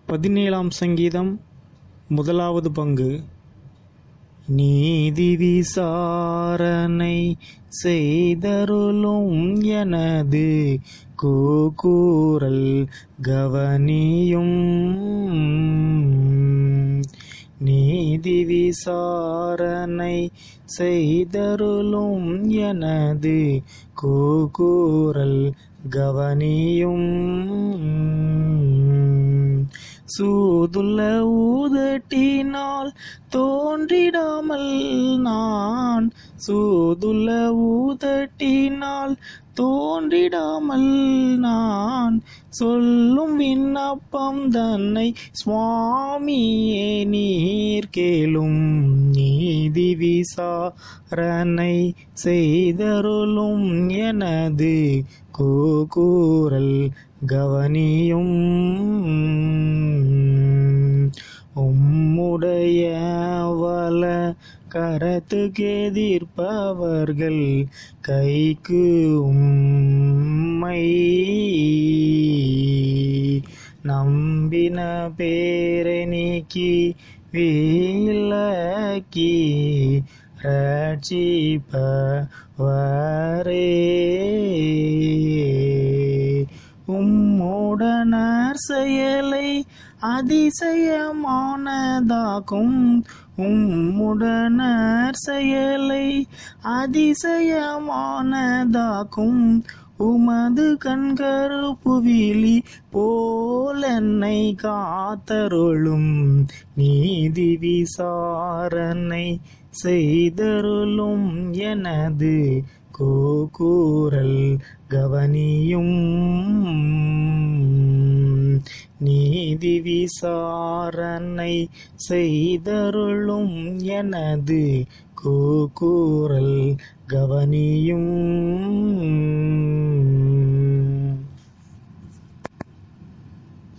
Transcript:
பதினேழாம் சங்கீதம் முதலாவது பங்கு நீதி விசாரணை செய்தருளும் எனது கூக்குரல் கவனியும் நீதி விசாரணை செய்தருளும் எனது கூக்குரல் கவனியும் சூதுள்ள ஊதட்டினால் தோன்றிடாமல் நான் சூதுள்ள ஊதட்டினால் தோன்றிடாமல் நான் சொல்லும் விண்ணப்பம் தன்னை சுவாமியே நீர் கேளும் நீதி விசாரணை செய்தருளும் எனது கூக்குரல் கவனியும் உம்முடைய வல கரத்துக்கு எதிர்ப்பவர்கள் கைக்கு உம்மை நம்பின பேரை நீக்கி விலக்கி ரட்சிப்பவரே உம்முடனர் செயலை அதிசயமானதாக்கும் உம்முடனர் செயலை அதிசயமானதாக்கும் உமது கண்கருப்புவிழி போல் என்னை காத்தருளும் நீதி விசாரணை செய்தருளும் எனது கூக்குரல் கவனியும் நீதி விசாரணை செய்தருளும் எனது கூக்குரல் கவனியும்